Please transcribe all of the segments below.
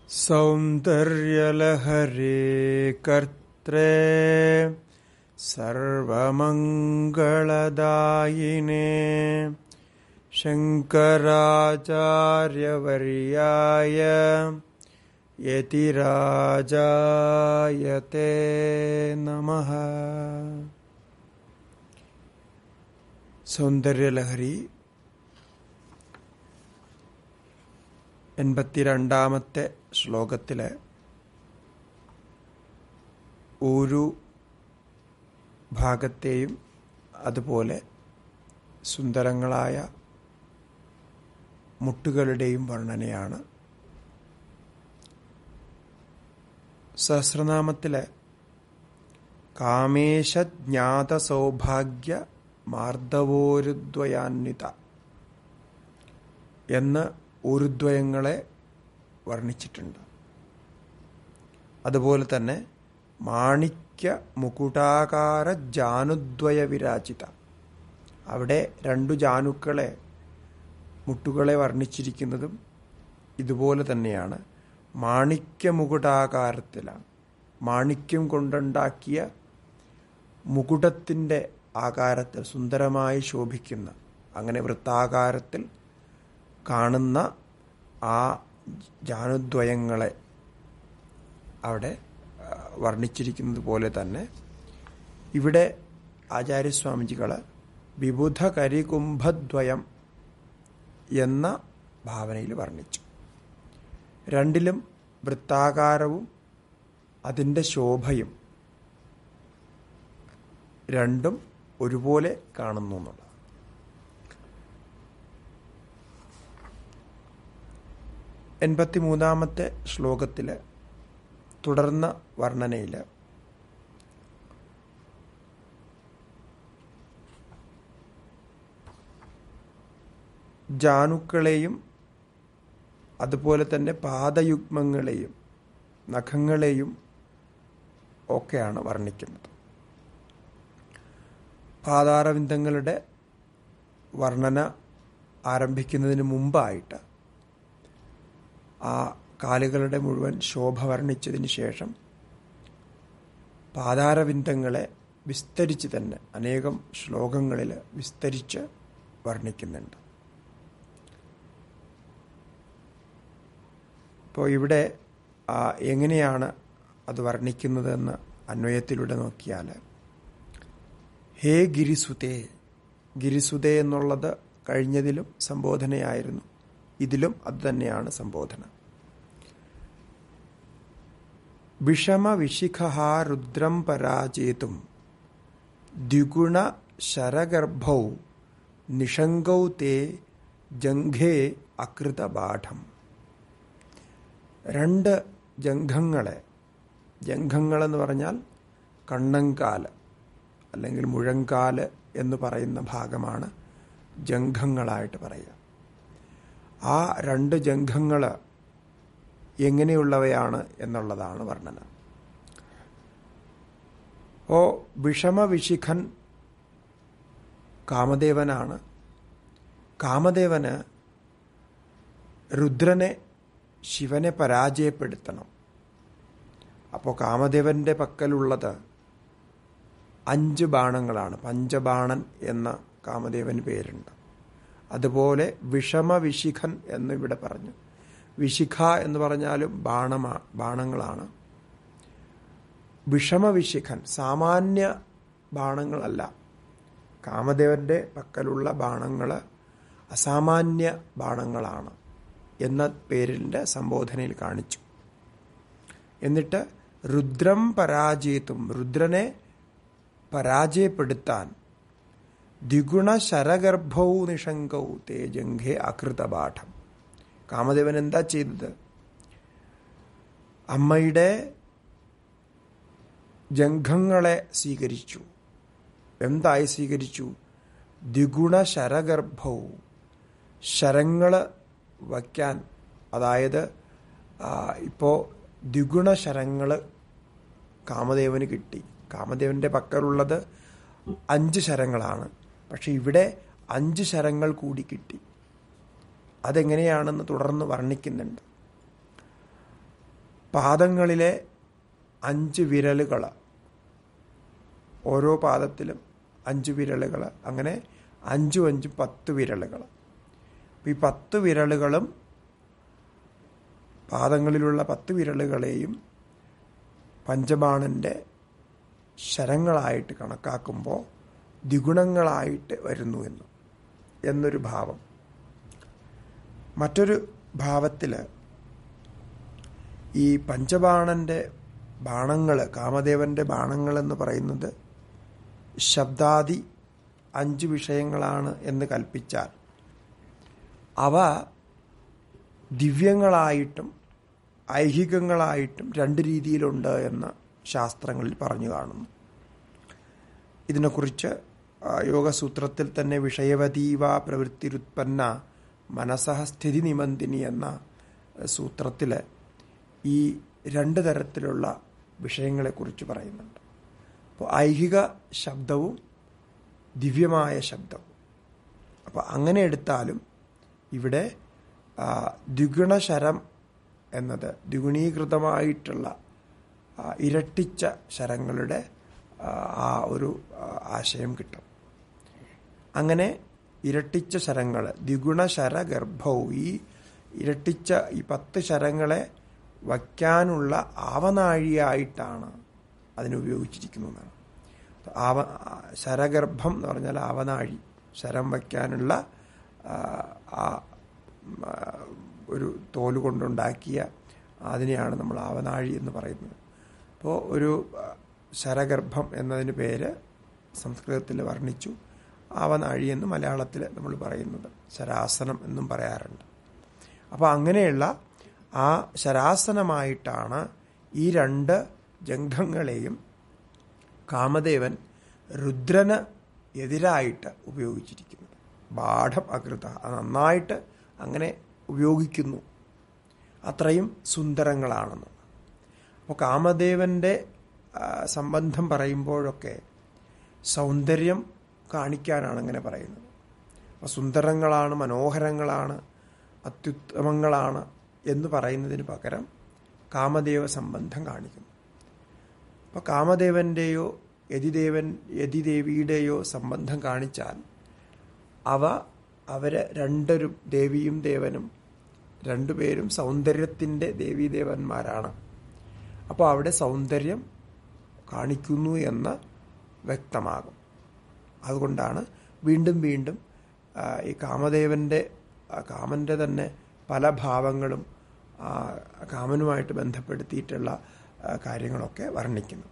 सौन्दर्यलहरे कर्त्रे सर्वमङ्गलदायिने शङ्कराचार्यवर्याय यतिराजायते नमः സൗന്ദര്യലഹരി എൺപത്തിരണ്ടാമത്തെ ശ്ലോകത്തിലെ ഒരു ഭാഗത്തെയും അതുപോലെ സുന്ദരങ്ങളായ മുട്ടുകളുടെയും വർണ്ണനയാണ് സഹസ്രനാമത്തിലെ കാമേശജ്ഞാത സൗഭാഗ്യ മാർദ്ദവോരുദ്വയാന്വിത എന്ന് ഉരുദ്വയങ്ങളെ വർണ്ണിച്ചിട്ടുണ്ട് അതുപോലെ തന്നെ മാണിക്യ മുകുടാകാര ജാനുദ്വയ വിരാജിത അവിടെ രണ്ടു ജാനുക്കളെ മുട്ടുകളെ വർണ്ണിച്ചിരിക്കുന്നതും ഇതുപോലെ തന്നെയാണ് മാണിക്യ മുകുടാകാരത്തിലാണ് മാണിക്യം കൊണ്ടുണ്ടാക്കിയ മുകുടത്തിൻ്റെ ആകാരത്തിൽ സുന്ദരമായി ശോഭിക്കുന്ന അങ്ങനെ വൃത്താകാരത്തിൽ കാണുന്ന ആ ജാനുദ്വയങ്ങളെ അവിടെ വർണ്ണിച്ചിരിക്കുന്നത് പോലെ തന്നെ ഇവിടെ ആചാര്യസ്വാമിജികൾ വിബുധ കരികുംഭദ്വയം എന്ന ഭാവനയിൽ വർണ്ണിച്ചു രണ്ടിലും വൃത്താകാരവും അതിൻ്റെ ശോഭയും രണ്ടും ഒരുപോലെ കാണുന്നു എന്നുള്ളത് എൺപത്തിമൂന്നാമത്തെ ശ്ലോകത്തിൽ തുടർന്ന വർണ്ണനയിൽ ജാനുക്കളെയും അതുപോലെ തന്നെ പാദയുഗ്മങ്ങളെയും നഖങ്ങളെയും ഒക്കെയാണ് വർണ്ണിക്കുന്നത് പാതാരവിന്ദങ്ങളുടെ വർണ്ണന ആരംഭിക്കുന്നതിന് മുമ്പായിട്ട് ആ കാലുകളുടെ മുഴുവൻ ശോഭ വർണ്ണിച്ചതിന് ശേഷം പാതാരവിന്ദങ്ങളെ വിസ്തരിച്ച് തന്നെ അനേകം ശ്ലോകങ്ങളിൽ വിസ്തരിച്ച് വർണ്ണിക്കുന്നുണ്ട് ഇപ്പോൾ ഇവിടെ എങ്ങനെയാണ് അത് വർണ്ണിക്കുന്നതെന്ന് അന്വയത്തിലൂടെ നോക്കിയാൽ ഹേ ഗിരിസുതേ ഗിരിസുതേ എന്നുള്ളത് കഴിഞ്ഞതിലും സംബോധനയായിരുന്നു ഇതിലും അതുതന്നെയാണ് സംബോധന വിഷമ വിശിഖ രുദ്രം പരാജേതും ദ്വിഗുണ ശരഗർഭൗ നിഷങ്കൗ തേ ജംഘേ അകൃതപാഠം രണ്ട് ജംഘങ്ങളെ ജംഘങ്ങളെന്ന് പറഞ്ഞാൽ കണ്ണങ്കാല് അല്ലെങ്കിൽ മുഴങ്കാല് എന്ന് പറയുന്ന ഭാഗമാണ് ജംഘങ്ങളായിട്ട് പറയുക ആ രണ്ട് ജംഘങ്ങൾ എങ്ങനെയുള്ളവയാണ് എന്നുള്ളതാണ് വർണ്ണന ഓ വിഷമവിശിഖൻ കാമദേവനാണ് കാമദേവന് രുദ്രനെ ശിവനെ പരാജയപ്പെടുത്തണം അപ്പോൾ കാമദേവന്റെ പക്കലുള്ളത് അഞ്ച് ബാണങ്ങളാണ് പഞ്ചബാണൻ എന്ന കാമദേവന് പേരുണ്ട് അതുപോലെ വിഷമവിശിഖൻ എന്ന് ഇവിടെ പറഞ്ഞു വിശിഖ എന്ന് പറഞ്ഞാലും ബാണമാ ബാണങ്ങളാണ് വിഷമവിശിഖൻ സാമാന്യ ബാണങ്ങളല്ല കാമദേവന്റെ പക്കലുള്ള ബാണങ്ങൾ അസാമാന്യ ബാണങ്ങളാണ് എന്ന പേരിൻ്റെ സംബോധനയിൽ കാണിച്ചു എന്നിട്ട് രുദ്രം പരാജയത്തും രുദ്രനെ പരാജയപ്പെടുത്താൻ ദ്വിഗുണ ശരഗർഭൗ നിഷങ്കൗ തേജംഘേ അകൃതപാഠം കാമദേവൻ എന്താ ചെയ്തത് അമ്മയുടെ ജംഘങ്ങളെ സ്വീകരിച്ചു എന്തായി സ്വീകരിച്ചു ദ്വിഗുണ ശരഗർഭൗ ശരങ്ങൾ വയ്ക്കാൻ അതായത് ഇപ്പോൾ ദ്വിഗുണ ശരങ്ങൾ കാമദേവന് കിട്ടി കാമദേവന്റെ പക്കലുള്ളത് അഞ്ച് ശരങ്ങളാണ് പക്ഷെ ഇവിടെ അഞ്ച് ശരങ്ങൾ കൂടി കിട്ടി അതെങ്ങനെയാണെന്ന് തുടർന്ന് വർണ്ണിക്കുന്നുണ്ട് പാദങ്ങളിലെ അഞ്ച് വിരലുകൾ ഓരോ പാദത്തിലും അഞ്ച് വിരലുകൾ അങ്ങനെ അഞ്ചും അഞ്ചും പത്ത് വിരലുകൾ ഈ പത്ത് വിരലുകളും പാദങ്ങളിലുള്ള പത്ത് വിരലുകളെയും പഞ്ചബാണന്റെ ശരങ്ങളായിട്ട് കണക്കാക്കുമ്പോൾ ദ്വിഗുണങ്ങളായിട്ട് വരുന്നു എന്ന് എന്നൊരു ഭാവം മറ്റൊരു ഭാവത്തിൽ ഈ പഞ്ചബാണന്റെ ബാണങ്ങൾ കാമദേവന്റെ ബാണങ്ങൾ എന്ന് പറയുന്നത് ശബ്ദാദി അഞ്ച് വിഷയങ്ങളാണ് എന്ന് കൽപ്പിച്ചാൽ അവ ദിവ്യങ്ങളായിട്ടും ഐഹികങ്ങളായിട്ടും രണ്ട് രീതിയിലുണ്ട് എന്ന് ശാസ്ത്രങ്ങളിൽ പറഞ്ഞു കാണുന്നു ഇതിനെക്കുറിച്ച് യോഗസൂത്രത്തിൽ തന്നെ വിഷയവതീവ പ്രവൃത്തിരുത്പന്ന മനസ്സഹ സ്ഥിതി നിമന്തിനി എന്ന സൂത്രത്തിൽ ഈ രണ്ട് തരത്തിലുള്ള വിഷയങ്ങളെക്കുറിച്ച് പറയുന്നുണ്ട് അപ്പോൾ ഐഹിക ശബ്ദവും ദിവ്യമായ ശബ്ദവും അപ്പോൾ അങ്ങനെ എടുത്താലും ഇവിടെ ദ്വിഗുണശരം എന്നത് ദ്വിഗുണീകൃതമായിട്ടുള്ള ഇരട്ടിച്ച ശരങ്ങളുടെ ആ ഒരു ആശയം കിട്ടും അങ്ങനെ ഇരട്ടിച്ച ശരങ്ങൾ ദ്വിഗുണ ശരഗർഭവും ഈ ഇരട്ടിച്ച ഈ പത്ത് ശരങ്ങളെ വയ്ക്കാനുള്ള ആവനാഴിയായിട്ടാണ് അതിന് ഉപയോഗിച്ചിരിക്കുന്നതാണ് ആവ ശരഗർഭം എന്ന് പറഞ്ഞാൽ ആവനാഴി ശരം വയ്ക്കാനുള്ള ആ ഒരു തോല് കൊണ്ടുണ്ടാക്കിയ അതിനെയാണ് നമ്മൾ ആവനാഴി എന്ന് പറയുന്നത് അപ്പോൾ ഒരു ശരഗർഭം എന്നതിന് പേര് സംസ്കൃതത്തിൽ വർണ്ണിച്ചു ആവനാഴി എന്ന് മലയാളത്തിൽ നമ്മൾ പറയുന്നത് ശരാസനം എന്നും പറയാറുണ്ട് അപ്പോൾ അങ്ങനെയുള്ള ആ ശരാസനമായിട്ടാണ് ഈ രണ്ട് ജംഘങ്ങളെയും കാമദേവൻ രുദ്രന് എതിരായിട്ട് ഉപയോഗിച്ചിരിക്കുന്നത് ബാഠം അകൃത നന്നായിട്ട് അങ്ങനെ ഉപയോഗിക്കുന്നു അത്രയും സുന്ദരങ്ങളാണെന്ന് അപ്പോൾ കാമദേവന്റെ സംബന്ധം പറയുമ്പോഴൊക്കെ സൗന്ദര്യം കാണിക്കാനാണ് അങ്ങനെ പറയുന്നത് അപ്പോൾ സുന്ദരങ്ങളാണ് മനോഹരങ്ങളാണ് അത്യുത്തമങ്ങളാണ് എന്ന് പറയുന്നതിന് പകരം കാമദേവ സംബന്ധം കാണിക്കുന്നു അപ്പോൾ കാമദേവന്റെയോ യതിദേവൻ യതിദേവിയുടെയോ സംബന്ധം കാണിച്ചാൽ അവ അവര് രണ്ടൊരു ദേവിയും ദേവനും രണ്ടുപേരും സൗന്ദര്യത്തിൻ്റെ ദേവീദേവന്മാരാണ് അപ്പോൾ അവിടെ സൗന്ദര്യം കാണിക്കുന്നു എന്ന് വ്യക്തമാകും അതുകൊണ്ടാണ് വീണ്ടും വീണ്ടും ഈ കാമദേവന്റെ കാമന്റെ തന്നെ പല ഭാവങ്ങളും കാമനുമായിട്ട് ബന്ധപ്പെടുത്തിയിട്ടുള്ള കാര്യങ്ങളൊക്കെ വർണ്ണിക്കുന്നത്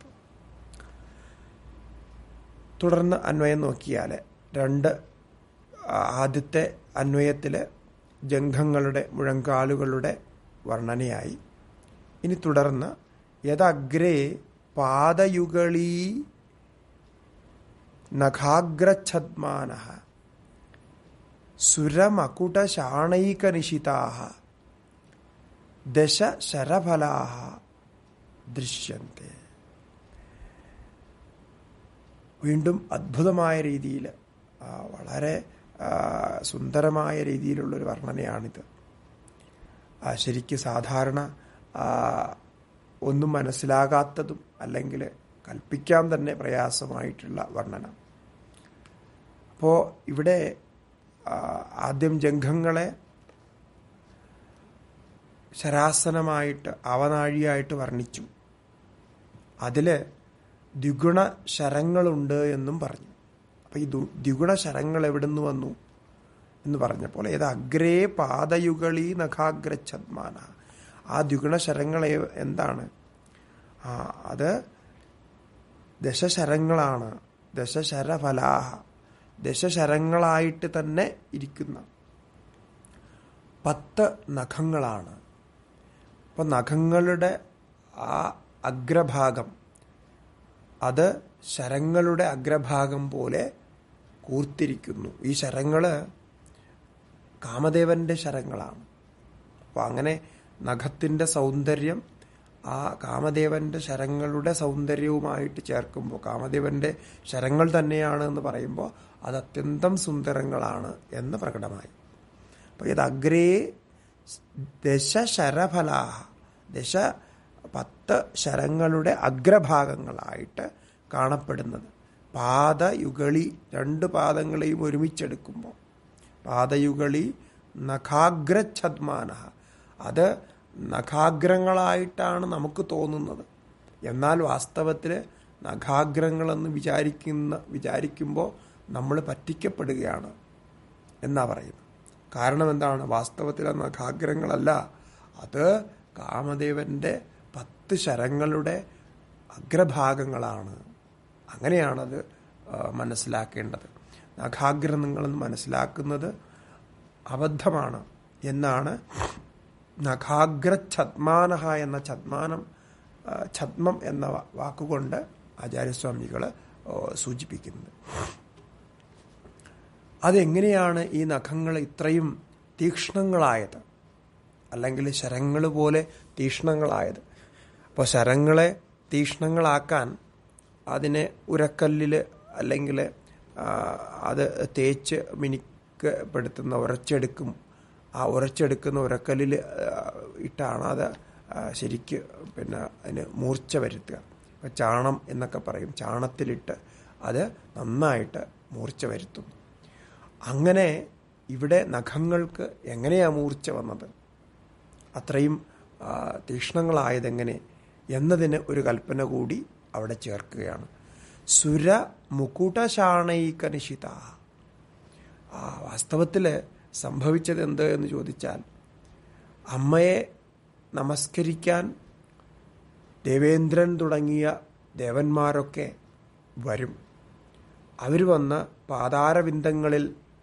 തുടർന്ന് അന്വയം നോക്കിയാൽ രണ്ട് ആദ്യത്തെ അന്വയത്തിൽ ജംഘങ്ങളുടെ മുഴങ്കാലുകളുടെ വർണ്ണനയായി ഇനി തുടർന്ന് യദഗ്രേ പാദയുഗളീ നഖാഗ്രച്ഛദ്മാന സുരമകുടശാണൈകനിശിതാ ദശ ശരഫലാ ദൃശ്യന്തെ വീണ്ടും അദ്ഭുതമായ രീതിയിൽ വളരെ സുന്ദരമായ രീതിയിലുള്ളൊരു വർണ്ണനയാണിത് ശരിക്ക് സാധാരണ ഒന്നും മനസ്സിലാകാത്തതും അല്ലെങ്കിൽ കൽപ്പിക്കാൻ തന്നെ പ്രയാസമായിട്ടുള്ള വർണ്ണന അപ്പോൾ ഇവിടെ ആദ്യം ജംഘങ്ങളെ ശരാസനമായിട്ട് അവനാഴിയായിട്ട് വർണ്ണിച്ചു അതിൽ ദ്വിഗുണ ശരങ്ങളുണ്ട് എന്നും പറഞ്ഞു അപ്പം ഈ ദ്വിഗുണ ശരങ്ങൾ എവിടുന്ന് വന്നു എന്ന് പറഞ്ഞപ്പോൾ ഏത് അഗ്രേ പാദയുകളി നഖാഗ്രച്ഛദ്മാന ആ ദ്വിഗുണ ശരങ്ങൾ എന്താണ് ആ അത് ദശശരങ്ങളാണ് ദശശരഫലാഹ ദശശരങ്ങളായിട്ട് തന്നെ ഇരിക്കുന്ന പത്ത് നഖങ്ങളാണ് അപ്പം നഖങ്ങളുടെ ആ അഗ്രഭാഗം അത് ശരങ്ങളുടെ അഗ്രഭാഗം പോലെ കൂർത്തിരിക്കുന്നു ഈ ശരങ്ങൾ കാമദേവന്റെ ശരങ്ങളാണ് അപ്പോൾ അങ്ങനെ നഖത്തിൻ്റെ സൗന്ദര്യം ആ കാമദേവന്റെ ശരങ്ങളുടെ സൗന്ദര്യവുമായിട്ട് ചേർക്കുമ്പോൾ കാമദേവന്റെ ശരങ്ങൾ തന്നെയാണ് എന്ന് പറയുമ്പോൾ അത് അത്യന്തം സുന്ദരങ്ങളാണ് എന്ന് പ്രകടമായി അപ്പോൾ ഇത് അഗ്രേ ദശ ശരഫലാഹ ദശ പത്ത് ശരങ്ങളുടെ അഗ്രഭാഗങ്ങളായിട്ട് കാണപ്പെടുന്നത് പാദയുഗളി രണ്ട് പാദങ്ങളെയും ഒരുമിച്ചെടുക്കുമ്പോൾ പാദയുഗളി നഖാഗ്രച്ഛദ്മാന അത് നഖാഗ്രങ്ങളായിട്ടാണ് നമുക്ക് തോന്നുന്നത് എന്നാൽ വാസ്തവത്തിൽ നഖാഗ്രങ്ങളെന്ന് വിചാരിക്കുന്ന വിചാരിക്കുമ്പോൾ നമ്മൾ പറ്റിക്കപ്പെടുകയാണ് എന്നാ പറയുന്നത് കാരണം എന്താണ് വാസ്തവത്തിൽ നഖാഗ്രങ്ങളല്ല അത് കാമദേവന്റെ പത്ത് ശരങ്ങളുടെ അഗ്രഭാഗങ്ങളാണ് അങ്ങനെയാണത് മനസ്സിലാക്കേണ്ടത് നഖാഗ്രഹങ്ങളെന്ന് മനസ്സിലാക്കുന്നത് അബദ്ധമാണ് എന്നാണ് നഖാഗ്രഛദ്മാനഹ എന്ന ഛദ്മാനം ഛദ്മം എന്ന വാക്കുകൊണ്ട് ആചാര്യസ്വാമികൾ സൂചിപ്പിക്കുന്നത് അതെങ്ങനെയാണ് ഈ നഖങ്ങൾ ഇത്രയും തീക്ഷ്ണങ്ങളായത് അല്ലെങ്കിൽ ശരങ്ങൾ പോലെ തീക്ഷ്ണങ്ങളായത് അപ്പോൾ ശരങ്ങളെ തീക്ഷ്ണങ്ങളാക്കാൻ അതിനെ ഉരക്കല്ലിൽ അല്ലെങ്കിൽ അത് തേച്ച് മിനിക്കപ്പെടുത്തുന്ന ഉരച്ചെടുക്കും ആ ഉരച്ചെടുക്കുന്ന ഉരക്കല്ലിൽ ഇട്ടാണ് അത് ശരിക്ക് പിന്നെ അതിന് മൂർച്ച വരുത്തുക ഇപ്പം ചാണം എന്നൊക്കെ പറയും ചാണത്തിലിട്ട് അത് നന്നായിട്ട് മൂർച്ച വരുത്തുന്നു അങ്ങനെ ഇവിടെ നഖങ്ങൾക്ക് എങ്ങനെയാ മൂർച്ച വന്നത് അത്രയും തീക്ഷ്ണങ്ങളായതെങ്ങനെ എന്നതിന് ഒരു കൽപ്പന കൂടി അവിടെ ചേർക്കുകയാണ് സുര മുകുടശാണൈകനിഷിത ആ വാസ്തവത്തിൽ സംഭവിച്ചത് എന്ത് എന്ന് ചോദിച്ചാൽ അമ്മയെ നമസ്കരിക്കാൻ ദേവേന്ദ്രൻ തുടങ്ങിയ ദേവന്മാരൊക്കെ വരും അവർ വന്ന് പാതാരവിന്ദങ്ങളിൽ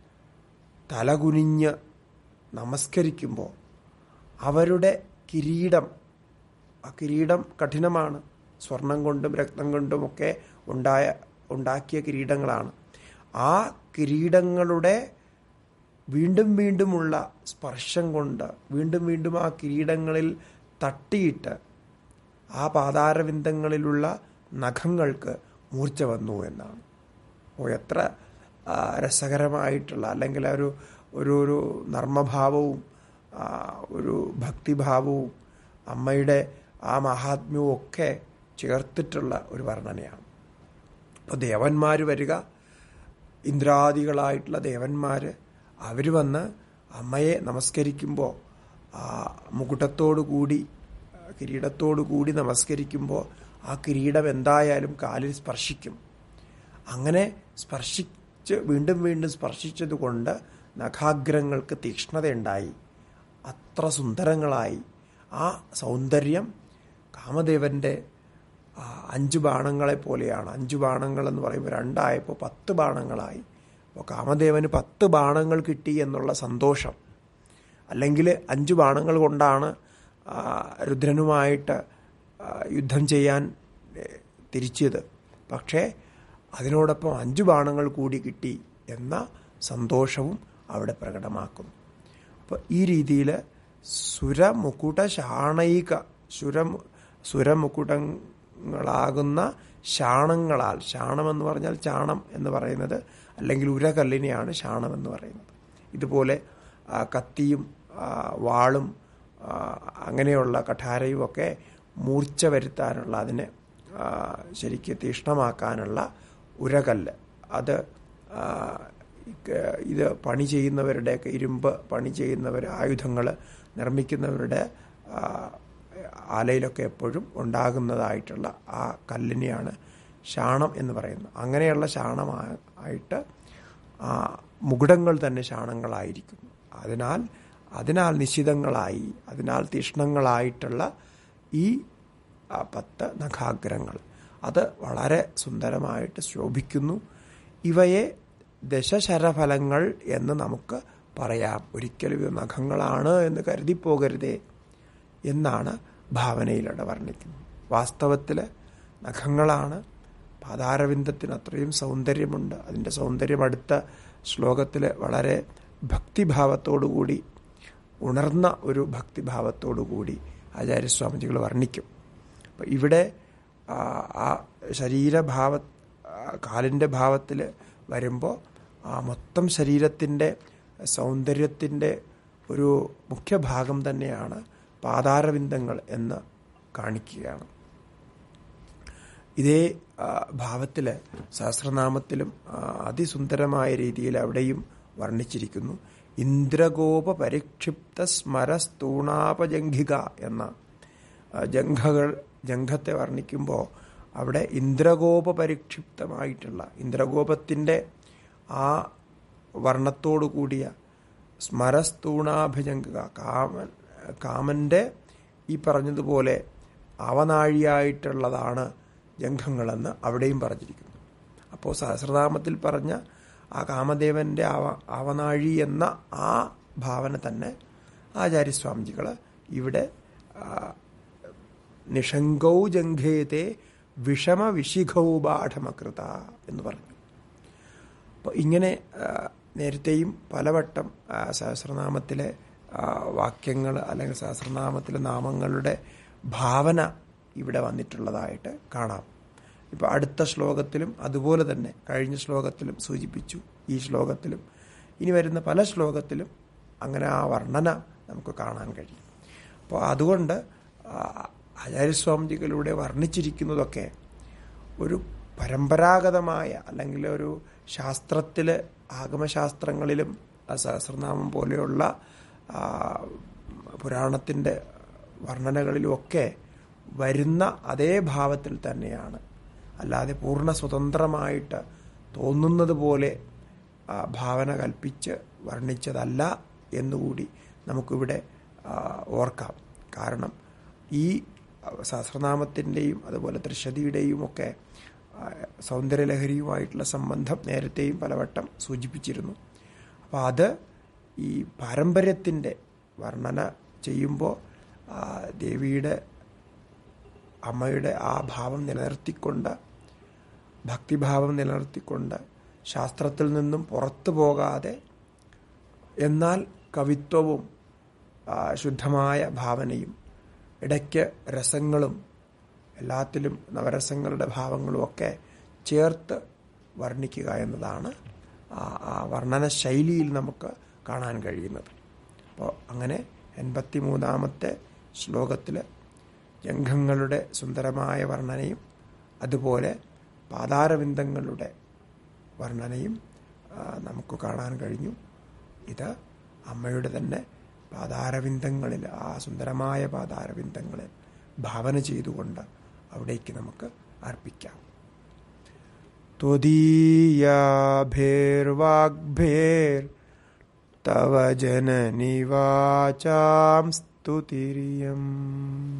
തലകുനിഞ്ഞ് നമസ്കരിക്കുമ്പോൾ അവരുടെ കിരീടം ആ കിരീടം കഠിനമാണ് സ്വർണം കൊണ്ടും രക്തം കൊണ്ടുമൊക്കെ ഉണ്ടായ ഉണ്ടാക്കിയ കിരീടങ്ങളാണ് ആ കിരീടങ്ങളുടെ വീണ്ടും വീണ്ടുമുള്ള സ്പർശം കൊണ്ട് വീണ്ടും വീണ്ടും ആ കിരീടങ്ങളിൽ തട്ടിയിട്ട് ആ പാതാരവിന്ദങ്ങളിലുള്ള നഖങ്ങൾക്ക് മൂർച്ച വന്നു എന്നാണ് ഓ എത്ര രസകരമായിട്ടുള്ള അല്ലെങ്കിൽ ഒരു ഒരു ഒരു നർമ്മഭാവവും ഒരു ഭക്തിഭാവവും അമ്മയുടെ ആ മഹാത്മ്യവും ഒക്കെ ചേർത്തിട്ടുള്ള ഒരു വർണ്ണനയാണ് അപ്പോൾ ദേവന്മാർ വരിക ഇന്ദ്രാദികളായിട്ടുള്ള ദേവന്മാർ അവർ വന്ന് അമ്മയെ നമസ്കരിക്കുമ്പോൾ ആ മുകുട്ടത്തോടു കൂടി കിരീടത്തോടു കൂടി നമസ്കരിക്കുമ്പോൾ ആ കിരീടം എന്തായാലും കാലിൽ സ്പർശിക്കും അങ്ങനെ സ്പർശിച്ച് വീണ്ടും വീണ്ടും സ്പർശിച്ചത് കൊണ്ട് നഖാഗ്രങ്ങൾക്ക് തീക്ഷ്ണതയുണ്ടായി അത്ര സുന്ദരങ്ങളായി ആ സൗന്ദര്യം കാമദേവന്റെ അഞ്ച് ബാണങ്ങളെ പോലെയാണ് അഞ്ച് ബാണങ്ങൾ എന്ന് പറയുമ്പോൾ രണ്ടായപ്പോൾ പത്ത് ബാണങ്ങളായി അപ്പോൾ കാമദേവന് പത്ത് ബാണങ്ങൾ കിട്ടി എന്നുള്ള സന്തോഷം അല്ലെങ്കിൽ അഞ്ച് ബാണങ്ങൾ കൊണ്ടാണ് രുദ്രനുമായിട്ട് യുദ്ധം ചെയ്യാൻ തിരിച്ചത് പക്ഷേ അതിനോടൊപ്പം അഞ്ച് ബാണങ്ങൾ കൂടി കിട്ടി എന്ന സന്തോഷവും അവിടെ പ്രകടമാക്കുന്നു അപ്പോൾ ഈ രീതിയിൽ സുരമുക്കുട ശാണയിക സുര സുരമുക്കുടങ്ങളാകുന്ന ശാണങ്ങളാൽ ശാണമെന്ന് പറഞ്ഞാൽ ചാണം എന്ന് പറയുന്നത് അല്ലെങ്കിൽ ഉരകല്ലിനെയാണ് ശാണം എന്ന് പറയുന്നത് ഇതുപോലെ കത്തിയും വാളും അങ്ങനെയുള്ള കഠാരയും ഒക്കെ മൂർച്ച വരുത്താനുള്ള അതിനെ ശരിക്ക് തീഷ്ണമാക്കാനുള്ള ഉരകല്ല് അത് ഇത് പണി ചെയ്യുന്നവരുടെയൊക്കെ ഇരുമ്പ് പണി ചെയ്യുന്നവർ ആയുധങ്ങൾ നിർമ്മിക്കുന്നവരുടെ ആലയിലൊക്കെ എപ്പോഴും ഉണ്ടാകുന്നതായിട്ടുള്ള ആ കല്ലിനെയാണ് ശാണം എന്ന് പറയുന്നത് അങ്ങനെയുള്ള ശാണമായിട്ട് മുകുടങ്ങൾ തന്നെ ശാണങ്ങളായിരിക്കുന്നു അതിനാൽ അതിനാൽ നിശിതങ്ങളായി അതിനാൽ തീഷ്ണങ്ങളായിട്ടുള്ള ഈ പത്ത് നഖാഗ്രങ്ങൾ അത് വളരെ സുന്ദരമായിട്ട് ശോഭിക്കുന്നു ഇവയെ ദശശരഫലങ്ങൾ എന്ന് നമുക്ക് പറയാം ഒരിക്കലും ഇത് നഖങ്ങളാണ് എന്ന് കരുതിപ്പോകരുതേ എന്നാണ് ഭാവനയിലൂടെ വർണ്ണിക്കുന്നത് വാസ്തവത്തിൽ നഖങ്ങളാണ് പാതാരവിന്ദത്തിന് അത്രയും സൗന്ദര്യമുണ്ട് അതിൻ്റെ സൗന്ദര്യം അടുത്ത ശ്ലോകത്തിൽ വളരെ ഭക്തിഭാവത്തോടുകൂടി ഉണർന്ന ഒരു ഭക്തിഭാവത്തോടുകൂടി ആചാര്യസ്വാമിജികൾ വർണ്ണിക്കും അപ്പം ഇവിടെ ആ ശരീരഭാവ കാലിൻ്റെ ഭാവത്തിൽ വരുമ്പോൾ ആ മൊത്തം ശരീരത്തിൻ്റെ സൗന്ദര്യത്തിൻ്റെ ഒരു മുഖ്യ ഭാഗം തന്നെയാണ് പാതാരവിന്ദങ്ങൾ എന്ന് കാണിക്കുകയാണ് ഇതേ ഭാവത്തിൽ സഹസ്രനാമത്തിലും ആ, അതിസുന്ദരമായ രീതിയിൽ അവിടെയും വർണ്ണിച്ചിരിക്കുന്നു ഇന്ദ്രഗോപ പരിക്ഷിപ്ത സ്മരസ്തൂണാപജംഘിക എന്ന ആ, ജംഘകൾ ജംഘത്തെ വർണ്ണിക്കുമ്പോൾ അവിടെ ഇന്ദ്രഗോപ പരിക്ഷിപ്തമായിട്ടുള്ള ഇന്ദ്രഗോപത്തിൻ്റെ ആ വർണ്ണത്തോടു കൂടിയ സ്മരസ്തൂണാഭിജംഘിക കാമൻ കാമൻ്റെ ഈ പറഞ്ഞതുപോലെ അവനാഴിയായിട്ടുള്ളതാണ് ജംഘങ്ങളെന്ന് അവിടെയും പറഞ്ഞിരിക്കുന്നു അപ്പോൾ സഹസ്രനാമത്തിൽ പറഞ്ഞ ആ കാമദേവന്റെ അവ അവനാഴി എന്ന ആ ഭാവന തന്നെ ആചാര്യസ്വാമിജികൾ ഇവിടെ ആ, നിഷങ്കൗ ജംഘേത്തെ വിഷമ വിശിഖൗ ബാഠമകൃത എന്ന് പറഞ്ഞു അപ്പോൾ ഇങ്ങനെ ആ, നേരത്തെയും പലവട്ടം ആ, സഹസ്രനാമത്തിലെ ആ, വാക്യങ്ങൾ അല്ലെങ്കിൽ സഹസ്രനാമത്തിലെ നാമങ്ങളുടെ ഭാവന ഇവിടെ വന്നിട്ടുള്ളതായിട്ട് കാണാം ഇപ്പോൾ അടുത്ത ശ്ലോകത്തിലും അതുപോലെ തന്നെ കഴിഞ്ഞ ശ്ലോകത്തിലും സൂചിപ്പിച്ചു ഈ ശ്ലോകത്തിലും ഇനി വരുന്ന പല ശ്ലോകത്തിലും അങ്ങനെ ആ വർണ്ണന നമുക്ക് കാണാൻ കഴിയും അപ്പോൾ അതുകൊണ്ട് ആ, ആചാര്യസ്വാമിജികളിലൂടെ വർണ്ണിച്ചിരിക്കുന്നതൊക്കെ ഒരു പരമ്പരാഗതമായ അല്ലെങ്കിൽ ഒരു ശാസ്ത്രത്തിൽ ആഗമശാസ്ത്രങ്ങളിലും ആ സഹസ്രനാമം പോലെയുള്ള ആ, പുരാണത്തിൻ്റെ വർണ്ണനകളിലുമൊക്കെ വരുന്ന അതേ ഭാവത്തിൽ തന്നെയാണ് അല്ലാതെ പൂർണ്ണ സ്വതന്ത്രമായിട്ട് തോന്നുന്നത് പോലെ ആ, ഭാവന കൽപ്പിച്ച് വർണ്ണിച്ചതല്ല എന്നുകൂടി നമുക്കിവിടെ ആ, ഓർക്കാം കാരണം ഈ സഹസ്രനാമത്തിൻ്റെയും അതുപോലെ ത്രിശതിയുടെയും ഒക്കെ ആ, സൗന്ദര്യലഹരിയുമായിട്ടുള്ള സംബന്ധം നേരത്തെയും പലവട്ടം സൂചിപ്പിച്ചിരുന്നു അപ്പോൾ അത് ഈ പാരമ്പര്യത്തിൻ്റെ വർണ്ണന ചെയ്യുമ്പോൾ ആ, ദേവിയുടെ അമ്മയുടെ ആ ഭാവം നിലനിർത്തിക്കൊണ്ട് ഭക്തിഭാവം നിലനിർത്തിക്കൊണ്ട് ശാസ്ത്രത്തിൽ നിന്നും പുറത്തു പോകാതെ എന്നാൽ കവിത്വവും ആ, ശുദ്ധമായ ഭാവനയും ഇടയ്ക്ക് രസങ്ങളും എല്ലാത്തിലും നവരസങ്ങളുടെ ഭാവങ്ങളും ഒക്കെ ചേർത്ത് വർണ്ണിക്കുക എന്നതാണ് ആ ആ വർണ്ണന ശൈലിയിൽ നമുക്ക് കാണാൻ കഴിയുന്നത് അപ്പോൾ അങ്ങനെ എൺപത്തി മൂന്നാമത്തെ ശ്ലോകത്തിൽ ജംഘങ്ങളുടെ സുന്ദരമായ വർണ്ണനയും അതുപോലെ പാതാരവിന്ദങ്ങളുടെ വർണ്ണനയും ആ, നമുക്ക് കാണാൻ കഴിഞ്ഞു ഇത് അമ്മയുടെ തന്നെ പാതാരവിന്ദങ്ങളിൽ ആ സുന്ദരമായ പാതാരവിന്ദങ്ങളിൽ ഭാവന ചെയ്തുകൊണ്ട് അവിടേക്ക് നമുക്ക് അർപ്പിക്കാം ത്വദീയാഭിർവാഗ്ഭേർ തവ ജനനിവാചാം സ്തുതിരിയം